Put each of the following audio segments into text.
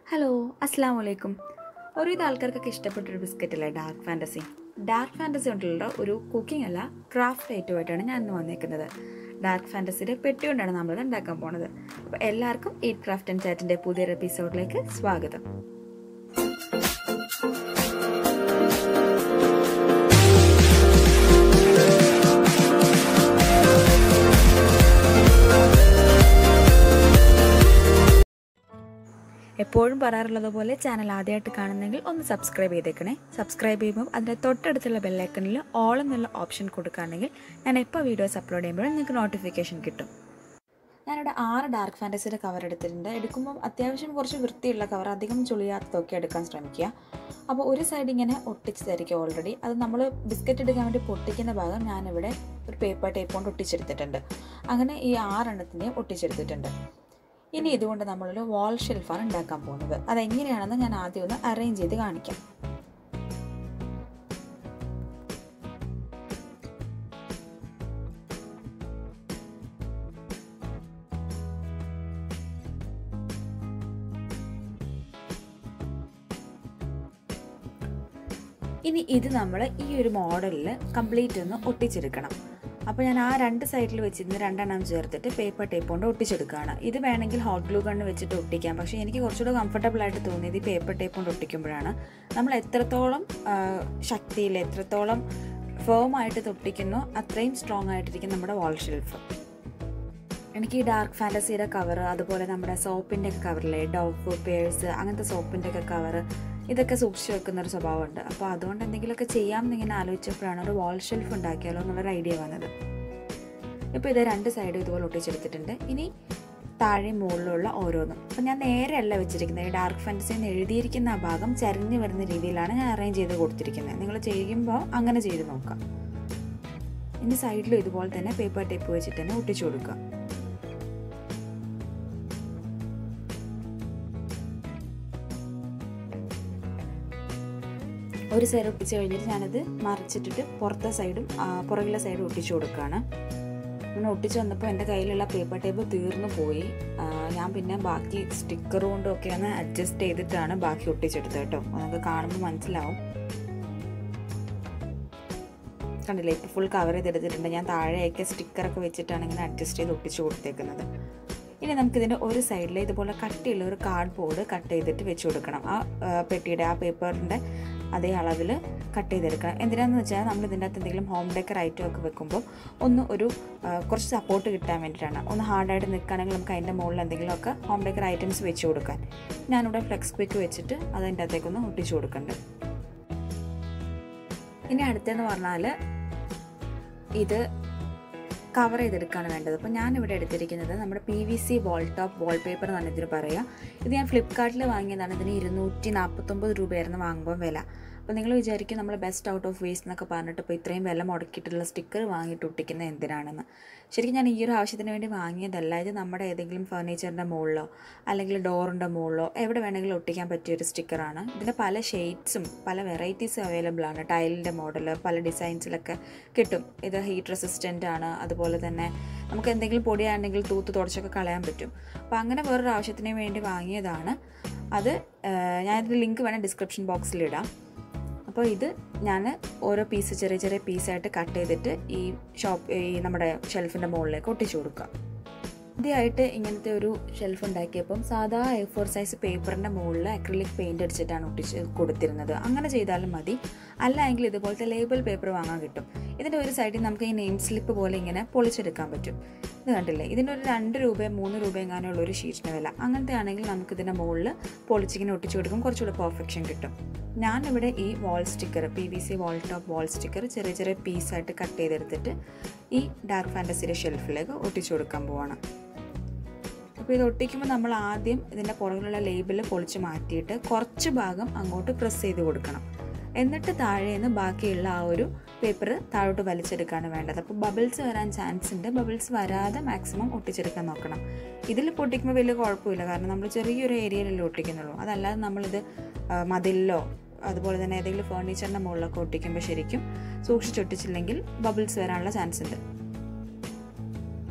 hello അസ്സാം വലൈക്കും ഒരുവിധ ആൾക്കാർക്കൊക്കെ ഇഷ്ടപ്പെട്ടൊരു ബിസ്ക്കറ്റ് അല്ലേ ഡാർക്ക് ഫാൻറ്റസി ഡാർക്ക് ഫാൻറ്റസി കൊണ്ടുള്ള ഒരു കുക്കിംഗ് അല്ല ക്രാഫ്റ്റ് ഐറ്റമായിട്ടാണ് ഞാൻ ഇന്ന് വന്നേക്കുന്നത് ഡാർക്ക് ഫാൻറ്റസിയുടെ പെട്ടി കൊണ്ടാണ് നമ്മളിത് ഉണ്ടാക്കാൻ പോണത് അപ്പോൾ എല്ലാവർക്കും ഈറ്റ് ക്രാഫ്റ്റ് ആൻഡ് ചാറ്റിൻ്റെ പുതിയൊരു എപ്പിസോഡിലേക്ക് സ്വാഗതം എപ്പോഴും പറയാറുള്ളത് പോലെ ചാനൽ ആദ്യമായിട്ട് കാണുന്നെങ്കിൽ ഒന്ന് സബ്സ്ക്രൈബ് ചെയ്തേക്കണേ സബ്സ്ക്രൈബ് ചെയ്യുമ്പോൾ അതിൻ്റെ തൊട്ടടുത്തുള്ള ബെല്ലൈക്കണിൽ ഓൾ എന്നുള്ള ഓപ്ഷൻ കൊടുക്കുകയാണെങ്കിൽ ഞാൻ എപ്പോൾ വീഡിയോസ് അപ്ലോഡ് ചെയ്യുമ്പോഴും നിങ്ങൾക്ക് നോട്ടിഫിക്കേഷൻ കിട്ടും ഞാനിവിടെ ആറ് ഡാർക്ക് ഫാൻറ്റസിയുടെ കവർ എടുത്തിട്ടുണ്ട് എടുക്കുമ്പോൾ അത്യാവശ്യം കുറച്ച് വൃത്തിയുള്ള കവർ അധികം ചുളിയാത്തതൊക്കെ എടുക്കാൻ ശ്രമിക്കുക അപ്പോൾ ഒരു സൈഡ് ഇങ്ങനെ ഒട്ടിച്ചതായിരിക്കും ഓൾറെഡി അത് നമ്മൾ ബിസ്ക്കറ്റ് എടുക്കാൻ വേണ്ടി പൊട്ടിക്കുന്ന ഭാഗം ഞാനിവിടെ ഒരു പേപ്പർ ടേപ്പ് കൊണ്ട് ഒട്ടിച്ചെടുത്തിട്ടുണ്ട് അങ്ങനെ ഈ ആറെണ്ണത്തിനെയും ഒട്ടിച്ചെടുത്തിട്ടുണ്ട് ഇനി ഇതുകൊണ്ട് നമ്മളൊരു വാൾ ഷെൽഫാണ് ഉണ്ടാക്കാൻ പോകുന്നത് അതെങ്ങനെയാണെന്ന് ഞാൻ ആദ്യം ഒന്ന് അറേഞ്ച് ചെയ്ത് കാണിക്കാം ഇനി ഇത് നമ്മൾ ഈ ഒരു മോഡലിൽ കംപ്ലീറ്റ് ഒന്ന് ഒട്ടിച്ചെടുക്കണം അപ്പോൾ ഞാൻ ആ രണ്ട് സൈഡിൽ വെച്ചിരുന്ന് രണ്ടെണ്ണം ചേർത്തിട്ട് പേപ്പർ ടേപ്പ് കൊണ്ട് ഒട്ടിച്ചെടുക്കുകയാണ് ഇത് വേണമെങ്കിൽ ഹോട്ട് ഗ്ലൂ കണ്ണ് വെച്ചിട്ട് ഒട്ടിക്കാം പക്ഷേ എനിക്ക് കുറച്ചുകൂടെ കംഫർട്ടബിൾ ആയിട്ട് തോന്നിയത് ഈ പേപ്പർ ടേപ്പ് കൊണ്ട് ഒട്ടിക്കുമ്പോഴാണ് നമ്മൾ എത്രത്തോളം ശക്തിയിൽ എത്രത്തോളം ഫേം ആയിട്ട് തൊട്ടിക്കുന്നോ അത്രയും സ്ട്രോങ് ആയിട്ടിരിക്കും നമ്മുടെ വാൾ ഷെൽഫ് എനിക്ക് ഈ ഡാർക്ക് ഫാൻറ്റസിയുടെ കവർ അതുപോലെ നമ്മുടെ സോപ്പിൻ്റെ ഒക്കെ കവറിലെ ഡോവ് പേഴ്സ് അങ്ങനത്തെ സോപ്പിൻ്റെ ഒക്കെ കവർ ഇതൊക്കെ സൂക്ഷിച്ച് വെക്കുന്ന ഒരു സ്വഭാവമുണ്ട് അപ്പോൾ അതുകൊണ്ട് എന്തെങ്കിലുമൊക്കെ ചെയ്യാമെന്ന് ഇങ്ങനെ ആലോചിച്ചപ്പോഴാണ് ഒരു വാൾ ഷെൽഫ് ഉണ്ടാക്കിയാലോ എന്നുള്ളൊരു ഐഡിയ വന്നത് ഇപ്പോൾ ഇത് രണ്ട് സൈഡും ഇതുപോലെ ഒട്ടിച്ചെടുത്തിട്ടുണ്ട് ഇനി താഴെ മുകളിലുള്ള ഓരോന്നും അപ്പം ഞാൻ നേരെ അല്ല വെച്ചിരിക്കുന്നത് ഈ ഡാർക്ക് ഫാൻറ്റസി എന്ന് എഴുതിയിരിക്കുന്ന ആ ഭാഗം ചരിഞ്ഞ് വരുന്ന രീതിയിലാണ് ഞാൻ അറേഞ്ച് ചെയ്ത് കൊടുത്തിരിക്കുന്നത് നിങ്ങൾ ചെയ്യുമ്പോൾ അങ്ങനെ ചെയ്ത് നോക്കാം ഇനി സൈഡിലും ഇതുപോലെ തന്നെ പേപ്പർ ടേപ്പ് വെച്ചിട്ട് തന്നെ ഒട്ടിച്ചു കൊടുക്കുക ഒരു സൈഡ് ഒട്ടിച്ച് കഴിഞ്ഞിട്ട് ഞാനത് മറിച്ചിട്ടിട്ട് പുറത്തെ സൈഡും പുറകിലെ സൈഡും ഒട്ടിച്ചു കൊടുക്കുകയാണ് അങ്ങനെ ഒട്ടിച്ച് വന്നപ്പോൾ എൻ്റെ കയ്യിലുള്ള പേപ്പർ ടേപ്പ് തീർന്നു പോയി ഞാൻ പിന്നെ ബാക്കി സ്റ്റിക്കർ കൊണ്ടും ഒക്കെ ഒന്ന് അഡ്ജസ്റ്റ് ചെയ്തിട്ടാണ് ബാക്കി ഒട്ടിച്ചെടുത്തത് കേട്ടോ നമുക്ക് കാണുമ്പോൾ മനസ്സിലാവും കണ്ടില്ലേ ഇപ്പോൾ ഫുൾ കവർ ചെയ്തെടുത്തിട്ടുണ്ട് ഞാൻ താഴെയൊക്കെ സ്റ്റിക്കറൊക്കെ വെച്ചിട്ടാണ് ഇങ്ങനെ അഡ്ജസ്റ്റ് ചെയ്ത് ഒട്ടിച്ച് കൊടുത്തേക്കുന്നത് ഇനി നമുക്കിതിൻ്റെ ഒരു സൈഡിൽ ഇതുപോലെ കട്ടിയുള്ള ഒരു കാർഡ് ബോർഡ് കട്ട് ചെയ്തിട്ട് വെച്ച് കൊടുക്കണം ആ പെട്ടിയുടെ ആ പേപ്പറിൻ്റെ അതേ അളവിൽ കട്ട് ചെയ്തെടുക്കണം എന്തിനാണെന്ന് വെച്ചാൽ നമ്മൾ ഇതിൻ്റെ അകത്ത് എന്തെങ്കിലും ഹോം ഡെക്കർ ഐറ്റം ഒക്കെ വെക്കുമ്പോൾ ഒന്ന് ഒരു കുറച്ച് സപ്പോർട്ട് കിട്ടാൻ വേണ്ടിയിട്ടാണ് ഒന്ന് ഹാർഡായിട്ട് നിൽക്കുകയാണെങ്കിൽ നമുക്ക് അതിൻ്റെ മുകളിൽ എന്തെങ്കിലുമൊക്കെ ഹോം ഡെക്കർ ഐറ്റംസ് വെച്ച് കൊടുക്കാൻ ഞാനിവിടെ ഫ്ലെക്സ് ക്വിക്ക് വെച്ചിട്ട് അതിൻ്റെ അകത്തേക്കൊന്ന് ഒട്ടിച്ചു കൊടുക്കുന്നുണ്ട് ഇനി അടുത്തെന്ന് പറഞ്ഞാൽ ഇത് കവർ ചെയ്തെടുക്കുകയാണ് വേണ്ടത് അപ്പോൾ ഞാനിവിടെ എടുത്തിരിക്കുന്നത് നമ്മുടെ P V C wall top wallpaper എന്നാണ് ഇതിന് പറയുക ഇത് ഞാൻ ഫ്ലിപ്കാർട്ടിൽ വാങ്ങിയതാണ് ഇതിന് ഇരുന്നൂറ്റി നാൽപ്പത്തൊമ്പത് രൂപയായിരുന്നു വാങ്ങുമ്പോൾ വില അപ്പോൾ നിങ്ങൾ വിചാരിക്കും നമ്മൾ ബെസ്റ്റ് ഔട്ട് ഓഫ് വേസ്റ്റ് എന്നൊക്കെ പറഞ്ഞിട്ട് ഇപ്പോൾ ഇത്രയും വില മുടക്കിയിട്ടുള്ള സ്റ്റിക്കർ വാങ്ങിയിട്ട് ഒട്ടിക്കുന്നത് എന്തിനാണെന്ന് ശരിക്കും ഞാൻ ഈ ഒരു ആവശ്യത്തിന് വേണ്ടി വാങ്ങിയതല്ല ഇത് നമ്മുടെ ഏതെങ്കിലും ഫർണിച്ചറിൻ്റെ മുകളിലോ അല്ലെങ്കിൽ ഡോറിൻ്റെ മുകളിലോ എവിടെ വേണമെങ്കിലും ഒട്ടിക്കാൻ പറ്റിയ ഒരു സ്റ്റിക്കറാണ് ഇതിൻ്റെ പല ഷെയ്ഡ്സും പല വെറൈറ്റീസും അവൈലബിൾ ആണ് ടൈലിൻ്റെ മോഡൽ പല ഡിസൈൻസിലൊക്കെ കിട്ടും ഇത് ഹീറ്റ് റെസിസ്റ്റൻ്റ് ആണ് അതുപോലെ തന്നെ നമുക്ക് എന്തെങ്കിലും പൊടിയാണെങ്കിൽ തൂത്ത് തുടച്ചൊക്കെ കളയാൻ പറ്റും അപ്പോൾ അങ്ങനെ വേറൊരു ആവശ്യത്തിന് വേണ്ടി വാങ്ങിയതാണ് അത് ഞാനിതിൻ്റെ ലിങ്ക് വേണേൽ ഡിസ്ക്രിപ്ഷൻ ബോക്സിൽ ഇടാം അപ്പോൾ ഇത് ഞാൻ ഓരോ പീസ് ചെറിയ ചെറിയ പീസായിട്ട് കട്ട് ചെയ്തിട്ട് ഈ ഷോപ്പ് ഈ നമ്മുടെ ഷെൽഫിൻ്റെ മുകളിലേക്ക് ഒട്ടിച്ചു കൊടുക്കുക ആദ്യമായിട്ട് ഇങ്ങനത്തെ ഒരു ഷെൽഫ് ഉണ്ടാക്കിയപ്പം സാധാ എ ഫോർ സൈസ് പേപ്പറിൻ്റെ മുകളിൽ അക്രിലിക് പെയിൻ്റ് അടിച്ചിട്ടാണ് ഒട്ടിച്ച് കൊടുത്തിരുന്നത് അങ്ങനെ ചെയ്താലും മതി അല്ല എങ്കിൽ ഇതുപോലത്തെ ലേബൽ പേപ്പർ വാങ്ങാൻ കിട്ടും ഇതിൻ്റെ ഒരു സൈഡിൽ നമുക്ക് ഈ നെയിം സ്ലിപ്പ് പോലെ ഇങ്ങനെ പൊളിച്ചെടുക്കാൻ പറ്റും ഇത് കണ്ടില്ലേ ഇതിൻ്റെ ഒരു രണ്ട് രൂപയും മൂന്ന് രൂപയും എങ്ങാനുള്ള ഒരു ഷീറ്റിന് വില അങ്ങനത്തെ ആണെങ്കിൽ നമുക്ക് ഇതിൻ്റെ മുകളിൽ പൊളിച്ചിങ്ങനെ ഒട്ടിച്ചു കൊടുക്കും കുറച്ചുകൂടെ പെർഫെക്ഷൻ കിട്ടും ഞാനിവിടെ ഈ wall sticker P V C wall top wall sticker ചെറിയ ചെറിയ പീസായിട്ട് കട്ട് ചെയ്തെടുത്തിട്ട് ഈ ഡാർക്ക് ഫാൻറ്റസിയുടെ ഷെൽഫിലേക്ക് ഒട്ടിച്ചു കൊടുക്കാൻ പോവാണ് അപ്പോൾ ഇത് ഒട്ടിക്കുമ്പോൾ നമ്മൾ ആദ്യം ഇതിൻ്റെ പുറകിലുള്ള ലേബിൾ പൊളിച്ച് മാറ്റിയിട്ട് കുറച്ച് ഭാഗം അങ്ങോട്ട് പ്രസ് ചെയ്ത് കൊടുക്കണം എന്നിട്ട് താഴെ നിന്ന് ബാക്കിയുള്ള ആ ഒരു പേപ്പർ താഴോട്ട് വലിച്ചെടുക്കുകയാണ് വേണ്ടത് അപ്പോൾ ബബിൾസ് വരാൻ ചാൻസ് ഉണ്ട് ബബിൾസ് വരാതെ മാക്സിമം ഒട്ടിച്ചെടുക്കാൻ നോക്കണം ഇതിൽ പൊട്ടിക്കുമ്പോൾ വലിയ കുഴപ്പമില്ല കാരണം നമ്മൾ ചെറിയൊരു ഏരിയയിലല്ലേ ഒട്ടിക്കുന്നുള്ളൂ അതല്ലാതെ നമ്മളിത് മതിലിലോ അതുപോലെ തന്നെ ഏതെങ്കിലും ഫേർണിച്ചറിൻ്റെ മുകളിലൊക്കെ ഒട്ടിക്കുമ്പോൾ ശരിക്കും സൂക്ഷിച്ചൊട്ടിച്ചില്ലെങ്കിൽ ബബിൾസ് വരാനുള്ള ചാൻസ് ഉണ്ട്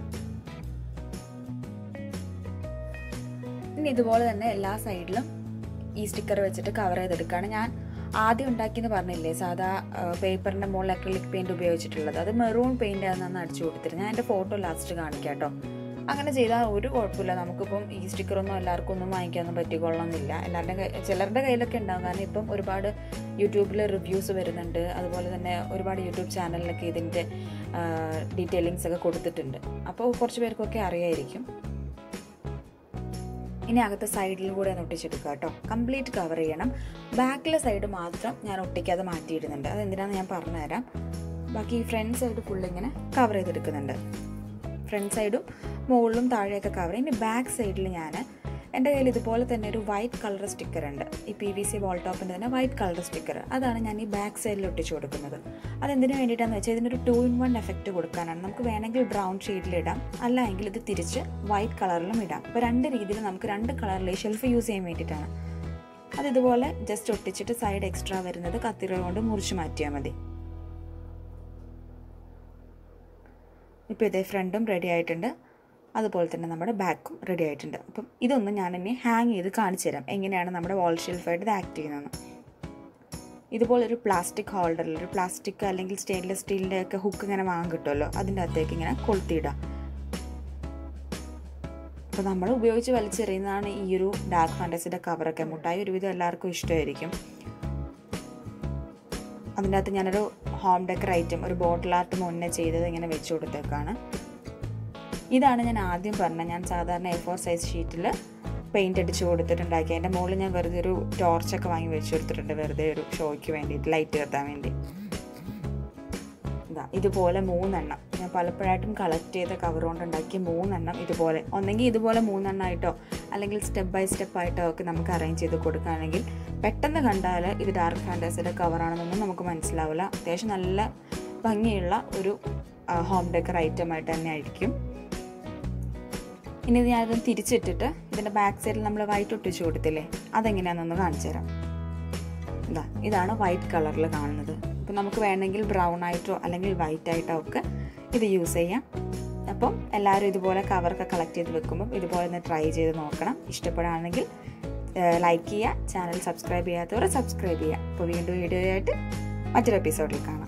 ഇനി ഇതുപോലെ തന്നെ എല്ലാ സൈഡിലും ഈ സ്റ്റിക്കർ വെച്ചിട്ട് കവർ ചെയ്തെടുക്കുകയാണ് ഞാൻ ആദ്യം ഉണ്ടാക്കിയെന്ന് പറഞ്ഞില്ലേ സാധാ പേപ്പറിൻ്റെ മുകളിൽ അക്രിലിക് പെയിൻറ് ഉപയോഗിച്ചിട്ടുള്ളത് അത് മെറൂൺ പെയിൻ്റ് ആണെന്ന് അടിച്ചു കൊടുത്തിട്ട് ഞാൻ എൻ്റെ ഫോട്ടോ ലാസ്റ്റ് കാണിക്കാം കേട്ടോ അങ്ങനെ ചെയ്താൽ ഒരു കുഴപ്പമില്ല നമുക്കിപ്പം ഈ സ്റ്റിക്കറൊന്നും എല്ലാവർക്കും ഒന്നും വാങ്ങിക്കാനൊന്നും പറ്റിക്കൊള്ളണമെന്നില്ല എല്ലാവരുടെ കൈ ചിലരുടെ കയ്യിലൊക്കെ ഉണ്ടാകും കാരണം ഇപ്പം ഒരുപാട് യൂട്യൂബിൽ റിവ്യൂസ് വരുന്നുണ്ട് അതുപോലെ തന്നെ ഒരുപാട് യൂട്യൂബ് ചാനലിലൊക്കെ ഇതിൻ്റെ ഡീറ്റെയിലിങ്സ് ഒക്കെ കൊടുത്തിട്ടുണ്ട് അപ്പോൾ കുറച്ച് പേർക്കൊക്കെ അറിയായിരിക്കും ഇനി അകത്തെ സൈഡിൽ കൂടെ ഒന്ന് ഒട്ടിച്ചെടുക്കുക കേട്ടോ കംപ്ലീറ്റ് കവർ ചെയ്യണം ബാക്കിലെ സൈഡ് മാത്രം ഞാൻ ഒട്ടിക്കാതെ മാറ്റിയിടുന്നുണ്ട് അതെന്തിനാണെന്ന് ഞാൻ പറഞ്ഞുതരാം ബാക്കി ഈ ഫ്രണ്ട് സൈഡ് ഫുൾ ഇങ്ങനെ കവർ ചെയ്തെടുക്കുന്നുണ്ട് ഫ്രണ്ട് സൈഡും മുകളിലും താഴെയൊക്കെ കവർ ഇനി ബാക്ക് സൈഡിൽ ഞാൻ എൻ്റെ കയ്യിൽ ഇതുപോലെ തന്നെ ഒരു വൈറ്റ് കളർ സ്റ്റിക്കർ ഉണ്ട് ഈ പി വി സി വോൾ ടോപ്പിൻ്റെ തന്നെ വൈറ്റ് കളർ സ്റ്റിക്കർ അതാണ് ഞാൻ ഈ ബാക്ക് സൈഡിൽ ഒട്ടിച്ചു കൊടുക്കുന്നത് അതെന്തിനു വേണ്ടിയിട്ടാണെന്ന് വെച്ചാൽ ഇതിനൊരു ടു ഇൻ വൺ എഫക്റ്റ് കൊടുക്കാനാണ് നമുക്ക് വേണമെങ്കിൽ ബ്രൗൺ ഷെയ്ഡിലിടാം അല്ല എങ്കിൽ ഇത് തിരിച്ച് വൈറ്റ് കളറിലും ഇടാം അപ്പോൾ രണ്ട് രീതിയിൽ നമുക്ക് രണ്ട് കളറിൽ ഷെൽഫ് യൂസ് ചെയ്യാൻ വേണ്ടിയിട്ടാണ് അത് ഇതുപോലെ ജസ്റ്റ് ഒട്ടിച്ചിട്ട് സൈഡ് എക്സ്ട്രാ വരുന്നത് കത്തിര കൊണ്ട് മുറിച്ച് മാറ്റിയാൽ മതി ഇപ്പോൾ ഇതേ ഫ്രണ്ടും റെഡി ആയിട്ടുണ്ട് അതുപോലെ തന്നെ നമ്മുടെ ബാക്കും റെഡി ആയിട്ടുണ്ട് അപ്പം ഇതൊന്ന് ഞാൻ ഇനി ഹാങ് ചെയ്ത് കാണിച്ചു തരാം എങ്ങനെയാണ് നമ്മുടെ വാൾ ഷെൽഫായിട്ട് ഇത് ആക്ട് ചെയ്യുന്നതെന്ന് ഇതുപോലെ ഒരു പ്ലാസ്റ്റിക് ഹോൾഡറിൽ ഒരു പ്ലാസ്റ്റിക് അല്ലെങ്കിൽ സ്റ്റെയിൻലെസ് സ്റ്റീലിൻ്റെ ഒക്കെ ഹുക്ക് ഇങ്ങനെ വാങ്ങാൻ കിട്ടുമല്ലോ അതിൻ്റെ അകത്തേക്ക് ഇങ്ങനെ കൊളുത്തിയിടാം അപ്പോൾ നമ്മൾ ഉപയോഗിച്ച് വലിച്ചെറിയുന്നതാണ് ഈ ഒരു ഡാർക്ക് ഫാൻറ്റസിൻ്റെ കവറൊക്കെ മുട്ടായി ഒരുവിധം എല്ലാവർക്കും ഇഷ്ടമായിരിക്കും അതിൻ്റെ അകത്ത് ഞാനൊരു ഹോം ഡെക്കർ ഐറ്റം ഒരു ബോട്ടിൽ ആർട്ട് മുന്നേ ചെയ്തത് ഇങ്ങനെ വെച്ച് കൊടുത്തേക്കാണ് ഇതാണ് ഞാൻ ആദ്യം പറഞ്ഞത് ഞാൻ സാധാരണ എ ഫോർ സൈസ് ഷീറ്റിൽ പെയിൻ്റ് അടിച്ച് കൊടുത്തിട്ടുണ്ടാക്കി അതിൻ്റെ മുകളിൽ ഞാൻ വെറുതെ ഒരു ടോർച്ചൊക്കെ വാങ്ങി വെച്ച് കൊടുത്തിട്ടുണ്ട് വെറുതെ ഒരു ഷോയ്ക്ക് വേണ്ടിയിട്ട് ലൈറ്റ് കത്താൻ വേണ്ടി ഇതാ ഇതുപോലെ മൂന്നെണ്ണം ഞാൻ പലപ്പോഴായിട്ടും കളക്ട് ചെയ്ത കവർ കൊണ്ട് ഉണ്ടാക്കിയ മൂന്നെണ്ണം ഇതുപോലെ ഒന്നെങ്കിൽ ഇതുപോലെ മൂന്നെണ്ണമായിട്ടോ അല്ലെങ്കിൽ സ്റ്റെപ്പ് ബൈ സ്റ്റെപ്പ് ആയിട്ടോ ഒക്കെ നമുക്ക് അറേഞ്ച് ചെയ്ത് കൊടുക്കുകയാണെങ്കിൽ പെട്ടെന്ന് കണ്ടാൽ ഇത് ഡാർക്ക് ഫാൻറ്റസിയുടെ കവറാണെന്നൊന്നും നമുക്ക് മനസ്സിലാവില്ല അത്യാവശ്യം നല്ല ഭംഗിയുള്ള ഒരു ഹോം ഡെക്കർ ഐറ്റം ആയിട്ട് തന്നെ ആയിരിക്കും ഇനി ഞാനത് തിരിച്ചിട്ടിട്ട് ഇതിൻ്റെ ബാക്ക് സൈഡിൽ നമ്മൾ വൈറ്റ് ഒട്ടിച്ച് കൊടുത്തില്ലേ അതെങ്ങനെയാണെന്നൊന്ന് കാണിച്ചു തരാം ഇതാ ഇതാണ് വൈറ്റ് കളറിൽ കാണുന്നത് അപ്പോൾ നമുക്ക് വേണമെങ്കിൽ ബ്രൗൺ ആയിട്ടോ അല്ലെങ്കിൽ വൈറ്റ് ആയിട്ടോ ഒക്കെ ഇത് യൂസ് ചെയ്യാം അപ്പം എല്ലാവരും ഇതുപോലെ കവറൊക്കെ കളക്ട് ചെയ്ത് വെക്കുമ്പം ഇതുപോലെ ഒന്ന് ട്രൈ ചെയ്ത് നോക്കണം ഇഷ്ടപ്പെടുകയാണെങ്കിൽ ലൈക്ക് ചെയ്യുക ചാനൽ സബ്സ്ക്രൈബ് ചെയ്യാത്തവരെ സബ്സ്ക്രൈബ് ചെയ്യുക അപ്പോൾ വീണ്ടും വീഡിയോ ആയിട്ട് മറ്റൊരു എപ്പിസോഡിൽ കാണാം